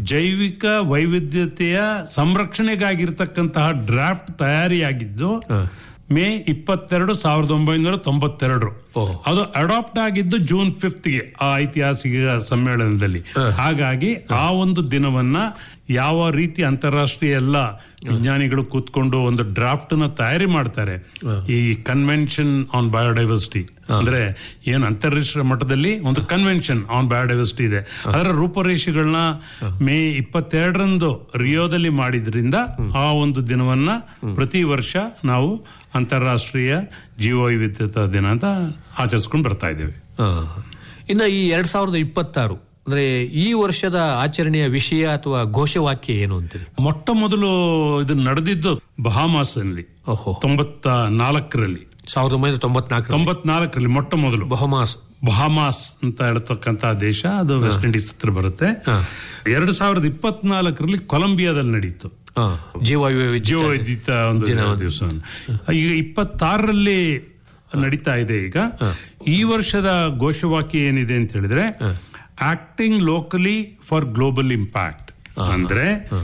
ಜೈವಿಕ ವೈವಿಧ್ಯತೆಯ ಸಂರಕ್ಷಣೆಗಾಗಿರ್ತಕ್ಕಂತಹ ಡ್ರಾಫ್ಟ್ ತಯಾರಿಯಾಗಿದ್ದು ಮೇ ಇಪ್ಪತ್ತೆರಡು ಸಾವಿರದ ಒಂಬೈನೂರ ತೊಂಬತ್ತೆರಡು ಓಹ್. ಅದು ಅಡಾಪ್ಟ್ ಆಗಿದ್ದು ಜೂನ್ ಫಿಫ್ತ್ಗೆ ಆ ಐತಿಹಾಸಿಕ ಸಮ್ಮೇಳನದಲ್ಲಿ ಹಾಗಾಗಿ ಆ ಒಂದು ದಿನವನ್ನ ಯಾವ ರೀತಿ ಅಂತಾರಾಷ್ಟ್ರೀಯ ಎಲ್ಲ ವಿಜ್ಞಾನಿಗಳು ಕೂತ್ಕೊಂಡು ಒಂದು ಡ್ರಾಫ್ಟ್ ನ ತಯಾರಿ ಮಾಡ್ತಾರೆ ಈ ಕನ್ವೆನ್ಷನ್ ಆನ್ ಬಯೋಡೈವರ್ಸಿಟಿ ಅಂದ್ರೆ ಏನು ಅಂತಾರಾಷ್ಟ್ರೀಯ ಮಟ್ಟದಲ್ಲಿ ಒಂದು ಕನ್ವೆನ್ಷನ್ ಆನ್ ಬಯೋಡೈವರ್ಸಿಟಿ ಇದೆ ಅದರ ರೂಪರೇಷೆಗಳನ್ನ ಮೇ ಇಪ್ಪತ್ತೆರಡರಂದು ರಿಯೋದಲ್ಲಿ ಮಾಡಿದ್ರಿಂದ ಆ ಒಂದು ದಿನವನ್ನ ಪ್ರತಿ ವರ್ಷ ನಾವು ಅಂತಾರಾಷ್ಟ್ರೀಯ ಜೀವವೈವಿಧ್ಯತಾ ದಿನ ಅಂತ ಆಚರಿಸ್ಕೊಂಡು ಬರ್ತಾ ಇದ್ದೇವೆ ಆ. ಇನ್ನು ಈ ಎರಡ್ ಸಾವಿರದ ಇಪ್ಪತ್ತಾರು ಅಂದ್ರೆ ಈ ವರ್ಷದ ಆಚರಣೆಯ ವಿಷಯ ಅಥವಾ ಘೋಷವಾಕ್ಯ ಏನು ಅಂತೀರಿ ಮೊಟ್ಟ ಮೊದಲು ಇದು ನಡೆದಿದ್ದು ಬಹಾಮಾಸ್ ಅಲ್ಲಿ ಓಹೋ ತೊಂಬತ್ತ ನಾಲ್ಕರಲ್ಲಿ ಸಾವಿರದ ಒಂಬೈನೂರ ತೊಂಬತ್ನಾಲ್ಕು ತೊಂಬತ್ನಾಲ್ಕರಲ್ಲಿ ಮೊಟ್ಟ ಮೊದಲು ಬಹಮಾಸ್ ಬಹಾಮಾಸ್ ಅಂತ ಹೇಳ್ತಕ್ಕಂತ ದೇಶ ಅದು ವೆಸ್ಟ್ ಇಂಡೀಸ್ ಹತ್ರ ಬರುತ್ತೆ ಹಾ. ಎರಡು ಸಾವಿರದ ಇಪ್ಪತ್ನಾಲ್ಕರಲ್ಲಿ ಕೊಲಂಬಿಯಾದಲ್ಲಿ ನಡೀತು ಆ, ಜೀವ ವೈವಿಧ್ಯ ಜೀವ ವೈದ್ಯತ ಒಂದು ದಿವಸ ಈಗ ಇಪ್ಪತ್ತಾರರಲ್ಲಿ ನಡೀತಾ ಇದೆ ಈಗ ಈ ವರ್ಷದ ಘೋಷವಾಕ್ಯ ಏನಿದೆ ಅಂತ ಹೇಳಿದ್ರೆ acting locally for global impact ಅಂದ್ರೆ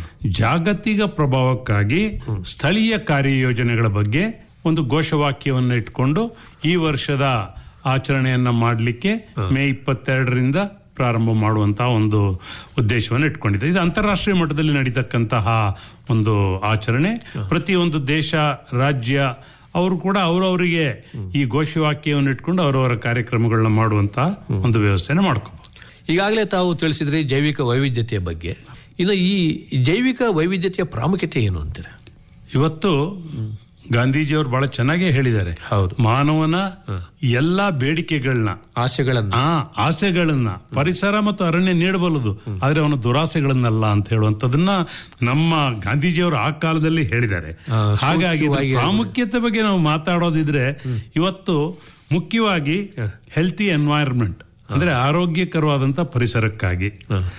ಜಾಗತಿಕ ಪ್ರಭಾವಕ್ಕಾಗಿ ಸ್ಥಳೀಯ ಕಾರ್ಯಯೋಜನೆಗಳ ಬಗ್ಗೆ ಒಂದು ಘೋಷವಾಕ್ಯವನ್ನು ಇಟ್ಕೊಂಡು ಈ ವರ್ಷದ ಆಚರಣೆಯನ್ನ ಮಾಡಲಿಕ್ಕೆ ಮೇ ಇಪ್ಪತ್ತೆರಡರಿಂದ ಪ್ರಾರಂಭ ಮಾಡುವಂತಹ ಒಂದು ಉದ್ದೇಶವನ್ನು ಇಟ್ಕೊಂಡಿದೆ ಇದು ಅಂತಾರಾಷ್ಟ್ರೀಯ ಮಟ್ಟದಲ್ಲಿ ನಡೀತಕ್ಕಂತಹ ಒಂದು ಆಚರಣೆ ಪ್ರತಿಯೊಂದು ದೇಶ ರಾಜ್ಯ ಅವರು ಕೂಡ ಅವರವರಿಗೆ ಈ ಘೋಷವಾಕ್ಯವನ್ನು ಇಟ್ಕೊಂಡು ಅವರವರ ಕಾರ್ಯಕ್ರಮಗಳನ್ನ ಮಾಡುವಂತಹ ಒಂದು ವ್ಯವಸ್ಥೆನ ಮಾಡ್ಕೋಬಹುದು ಈಗಾಗಲೇ ತಾವು ತಿಳಿಸಿದ್ರಿ ಜೈವಿಕ ವೈವಿಧ್ಯತೆಯ ಬಗ್ಗೆ ಇನ್ನು ಈ ಜೈವಿಕ ವೈವಿಧ್ಯತೆಯ ಪ್ರಾಮುಖ್ಯತೆ ಏನು ಅಂತೀರ ಇವತ್ತು ಗಾಂಧೀಜಿಯವರು ಬಹಳ ಚೆನ್ನಾಗೇ ಹೇಳಿದ್ದಾರೆ ಹೌದು ಮಾನವನ ಎಲ್ಲಾ ಬೇಡಿಕೆಗಳನ್ನ ಆಸೆಗಳನ್ನ ಆ ಆಸೆಗಳನ್ನ ಪರಿಸರ ಮತ್ತು ಅರಣ್ಯ ನೀಡಬಲ್ಲದು ಆದ್ರೆ ಅವನ ದುರಾಸೆಗಳನ್ನಲ್ಲ ಅಂತ ಹೇಳುವಂತದನ್ನ ನಮ್ಮ ಗಾಂಧೀಜಿಯವರು ಆ ಕಾಲದಲ್ಲಿ ಹೇಳಿದ್ದಾರೆ ಆ, ಹಾಗಾಗಿ ಇದ್ರ ಸೂಕ್ಷ್ಮವಾಗಿ ಪ್ರಾಮುಖ್ಯತೆ ಬಗ್ಗೆ ನಾವು ಮಾತಾಡೋದಿದ್ರೆ ಇವತ್ತು ಮುಖ್ಯವಾಗಿ ಹೆಲ್ತಿ ಎನ್ವೈರನ್ಮೆಂಟ್ ಅಂದ್ರೆ ಆರೋಗ್ಯಕರವಾದಂತ ಪರಿಸರಕ್ಕಾಗಿ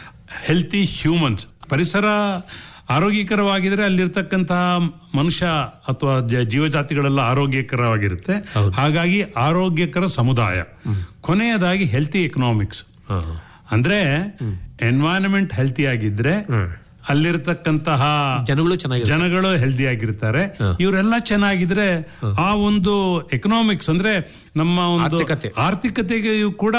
ಹೆಲ್ತಿ ಹ್ಯೂಮನ್ಸ್ ಪರಿಸರ ಆರೋಗ್ಯಕರವಾಗಿದ್ರೆ ಅಲ್ಲಿರ್ತಕ್ಕಂತಹ ಮನುಷ್ಯ ಅಥವಾ ಜ- ಜೀವಜಾತಿಗಳೆಲ್ಲ ಆರೋಗ್ಯಕರವಾಗಿರುತ್ತೆ ಹಾಗಾಗಿ ಆರೋಗ್ಯಕರ ಸಮುದಾಯ ಕೊನೆಯದಾಗಿ ಹೆಲ್ತಿ ಎಕನಾಮಿಕ್ಸ್ ಆ, ಅಂದ್ರೆ ಎನ್ವೈರನ್ಮೆಂಟ್ ಹೆಲ್ತಿ ಆಗಿದ್ರೆ ಅಲ್ಲಿರ್ತಕ್ಕಂತಹ ಜನಗಳು ಚೆನ್ನಾಗಿದೆ ಜನಗಳು ಹೆಲ್ದಿ ಆಗಿರ್ತಾರೆ ಇವರೆಲ್ಲ ಚೆನ್ನಾಗಿದ್ರೆ ಆ ಒಂದು ಎಕನಾಮಿಕ್ಸ್ ಅಂದ್ರೆ ನಮ್ಮ ಒಂದು ಆರ್ಥಿಕತೆ. ಆರ್ಥಿಕತೆಗೆ ಕೂಡ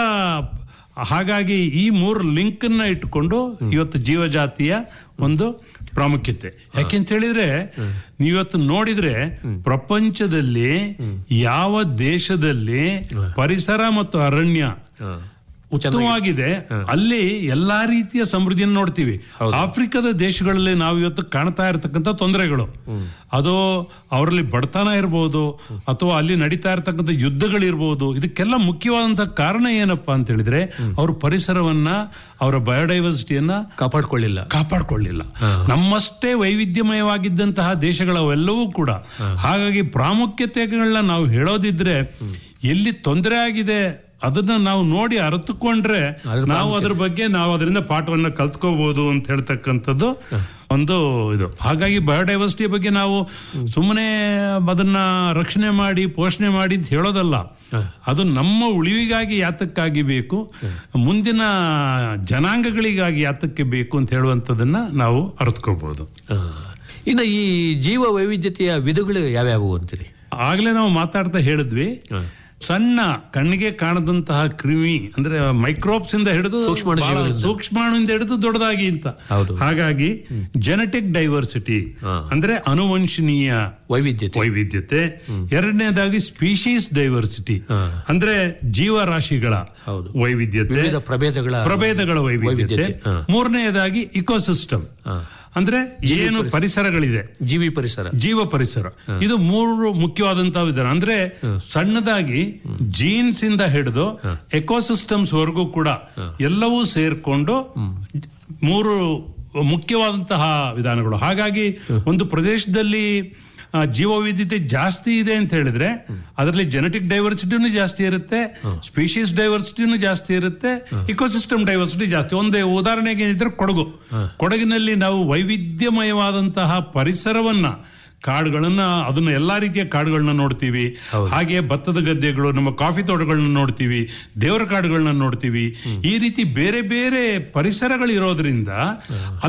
ಹಾಗಾಗಿ ಈ ಮೂರು ಲಿಂಕ್ ಅನ್ನ ಇಟ್ಕೊಂಡು ಇವತ್ತು ಜೀವಜಾತಿಯ ಒಂದು ಪ್ರಾಮುಖ್ಯತೆ ಯಾಕೆಂತ ಹೇಳಿದ್ರೆ ನೀವತ್ತು ನೋಡಿದ್ರೆ ಪ್ರಪಂಚದಲ್ಲಿ ಯಾವ ದೇಶದಲ್ಲಿ ಪರಿಸರ ಮತ್ತು ಅರಣ್ಯ ಆ, ಉತ್ತಮವಾಗಿದೆ ಅಲ್ಲಿ ಎಲ್ಲಾ ರೀತಿಯ ಸಮೃದ್ಧಿಯನ್ನು ನೋಡ್ತೀವಿ ಆಫ್ರಿಕಾದ ದೇಶಗಳಲ್ಲಿ ನಾವು ಇವತ್ತು ಕಾಣ್ತಾ ಇರತಕ್ಕಂತ ತೊಂದರೆಗಳು ಅದು ಅವರಲ್ಲಿ ಬಡತನ ಇರಬಹುದು ಅಥವಾ ಅಲ್ಲಿ ನಡೀತಾ ಇರತಕ್ಕಂಥ ಯುದ್ಧಗಳಿರ್ಬೋದು ಇದಕ್ಕೆಲ್ಲ ಮುಖ್ಯವಾದಂತಹ ಕಾರಣ ಏನಪ್ಪಾ ಅಂತ ಹೇಳಿದ್ರೆ ಅವರು ಪರಿಸರವನ್ನ ಅವರ ಬಯೋಡೈವರ್ಸಿಟಿಯನ್ನ ಕಾಪಾಡ್ಕೊಳ್ಳಿಲ್ಲ ಕಾಪಾಡ್ಕೊಳ್ಳಿಲ್ಲ ನಮ್ಮಷ್ಟೇ ವೈವಿಧ್ಯಮಯವಾಗಿದ್ದಂತಹ ದೇಶಗಳವೆಲ್ಲವೂ ಕೂಡ ಹಾಗಾಗಿ ಪ್ರಾಮುಖ್ಯತೆಗಳನ್ನ ನಾವು ಹೇಳೋದಿದ್ರೆ ಎಲ್ಲಿ ತೊಂದರೆ ಆಗಿದೆ ಅದನ್ನ ನಾವು ನೋಡಿ ಅರಿತುಕೊಂಡ್ರೆ ನಾವು ಅದ್ರ ಬಗ್ಗೆ ನಾವು ಅದರಿಂದ ಪಾಠವನ್ನ ಕಲ್ತ್ಕೋಬಹುದು ಅಂತ ಹೇಳ್ತಕ್ಕಂಥದ್ದು ಒಂದು ಇದು ಹಾಗಾಗಿ ಬಯೋಡೈವರ್ಸಿಟಿ ಬಗ್ಗೆ ನಾವು ಸುಮ್ಮನೆ ಅದನ್ನ ರಕ್ಷಣೆ ಮಾಡಿ ಪೋಷಣೆ ಮಾಡಿ ಅಂತ ಹೇಳೋದಲ್ಲ ಅದು ನಮ್ಮ ಉಳಿವಿಗಾಗಿ ಯಾತಕ್ಕಾಗಿ ಬೇಕು ಮುಂದಿನ ಜನಾಂಗಗಳಿಗಾಗಿ ಯಾತಕ್ಕೆ ಬೇಕು ಅಂತ ಹೇಳುವಂಥದ್ದನ್ನ ನಾವು ಅರ್ಥಕೋಬಹುದು ಆ, ಇನ್ನು ಈ ಜೀವ ವೈವಿಧ್ಯತೆಯ ವಿಧಗಳು ಯಾವ್ಯಾವು ಅಂತೀರಿ ಆಗ್ಲೇ ನಾವು ಮಾತಾಡ್ತಾ ಹೇಳಿದ್ವಿ ಸಣ್ಣ ಕಣ್ಣಿಗೆ ಕಾಣದಂತಹ ಕ್ರಿಮಿ ಅಂದ್ರೆ ಮೈಕ್ರೋಬ್ಸ್ ಇಂದ ಹಿಡಿದು ಸೂಕ್ಷ್ಮಾಣು ಬಹಳ ಜೀವಿಗಳಿಂದ. ಸೂಕ್ಷ್ಮಾಣುವಿಂದ ಹಿಡಿದು ದೊಡ್ಡದಾಗಿ ಅಂತ ಹೌದು. ಹಾಗಾಗಿ ಜೆನೆಟಿಕ್ ಡೈವರ್ಸಿಟಿ ಹಾ. ಅಂದ್ರೆ ಅನುವಂಶನೀಯ ವೈವಿಧ್ಯತೆ ವೈವಿಧ್ಯತೆ ಎರಡನೇದಾಗಿ ಸ್ಪೀಶೀಸ್ ಡೈವರ್ಸಿಟಿ ಹಾ. ಅಂದ್ರೆ ಜೀವರಾಶಿಗಳ ಹೌದು. ವೈವಿಧ್ಯತೆ ವಿವಿಧ ಪ್ರಭೇದಗಳ ಪ್ರಭೇದಗಳ ವೈವಿಧ್ಯತೆ ವೈವಿಧ್ಯತೆ. ಹಾ. ಮೂರನೆಯದಾಗಿ ಇಕೋಸಿಸ್ಟಮ್ ಹಾ. ಅಂದ್ರೆ ಏನು ಪರಿಸರಗಳಿದೆ ಜೀವಿ ಪರಿಸರ ಜೀವ ಪರಿಸರ ಇದು ಮೂರು ಮುಖ್ಯವಾದಂತಹ ವಿಧಾನ ಅಂದ್ರೆ ಸಣ್ಣದಾಗಿ ಜೀನ್ಸ್ ಇಂದ ಹಿಡಿದು ಎಕೋಸಿಸ್ಟಮ್ಸ್ ವರೆಗೂ ಕೂಡ ಎಲ್ಲವೂ ಸೇರ್ಕೊಂಡು ಮೂರು ಮುಖ್ಯವಾದಂತಹ ವಿಧಾನಗಳು ಹಾಗಾಗಿ ಒಂದು ಪ್ರದೇಶದಲ್ಲಿ ಆ, ಜೀವ ವೈವಿಧ್ಯತೆ ಜಾಸ್ತಿ ಇದೆ ಅಂತ ಹೇಳಿದ್ರೆ ಅದರಲ್ಲಿ ಜೆನೆಟಿಕ್ ಡೈವರ್ಸಿಟಿನೂ ಜಾಸ್ತಿ ಇರುತ್ತೆ ಸ್ಪೀಶೀಸ್ ಡೈವರ್ಸಿಟಿನೂ ಜಾಸ್ತಿ ಇರುತ್ತೆ ಇಕೋಸಿಸ್ಟಮ್ ಡೈವರ್ಸಿಟಿ ಜಾಸ್ತಿ ಒಂದೇ ಉದಾಹರಣೆಗೆ ಏನಿದ್ರೆ ಕೊಡಗು ಕೊಡಗಿನಲ್ಲಿ ನಾವು ವೈವಿಧ್ಯಮಯವಾದಂತಹ ಪರಿಸರವನ್ನ ಕಾಡುಗಳನ್ನ ಅದನ್ನ ಎಲ್ಲಾ ರೀತಿಯ ಕಾಡುಗಳನ್ನ ನೋಡ್ತೀವಿ ಹಾಗೆ ಭತ್ತದ ಗದ್ದೆಗಳು ನಮ್ಮ ಕಾಫಿ ತೋಟಗಳನ್ನ ನೋಡ್ತೀವಿ ದೇವರ ಕಾಡುಗಳನ್ನ ನೋಡ್ತೀವಿ ಈ ರೀತಿ ಬೇರೆ ಬೇರೆ ಪರಿಸರಗಳು ಇರೋದ್ರಿಂದ